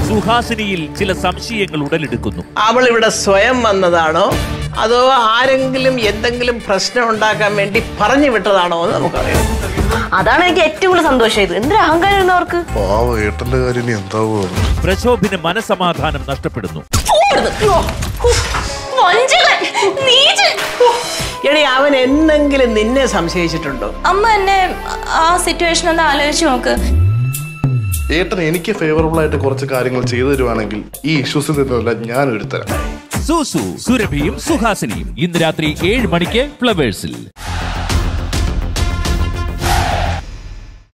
സുഹാസിനിയിൽ ചില സംശയങ്ങൾ ഉടലെടുക്കുന്നു അവൾ ഇവിടെ സ്വയം വന്നതാണോ അതോ ആരെങ്കിലും എന്തെങ്കിലും പ്രശ്നം ഉണ്ടാക്കാൻ വേണ്ടി പറഞ്ഞു വിട്ടതാണോ എന്ന് നമുക്കറിയാം അതാണ് എനിക്ക് ഏറ്റവും കൂടുതൽ സന്തോഷമായത് എന്തൊരു അഹങ്കാരം ഇരുന്നു അവർക്ക് പാവ ഏട്ടന്റെ കാര്യം ഇനി എന്താവോ പ്രക്ഷോഭിന് മനസമാധാനം നഷ്ടപ്പെടുന്നു വഞ്ചകൻ നീചൻ എടി അവൻ എന്തെങ്കിലും നിന്നെ സംശയിച്ചിട്ടുണ്ടോ അമ്മ എന്നെ ആ സിറ്റുവേഷൻ ഒന്ന് ആലോചിച്ച് നോക്ക് ഏട്ടൻ എനിക്ക് ഫേവറബിൾ ആയിട്ട് കുറച്ച് കാര്യങ്ങൾ ചെയ്തു തരുവാണെങ്കിൽ ഈ ഇഷ്യൂസിൽ നിന്നെല്ലാം ഞാൻ എടുത്തരാം സൂസു സുരഭിയും സുഹാസിനിയും ഇന്ന് രാത്രി ഏഴ് മണിക്ക് ഫ്ലവേഴ്സിൽ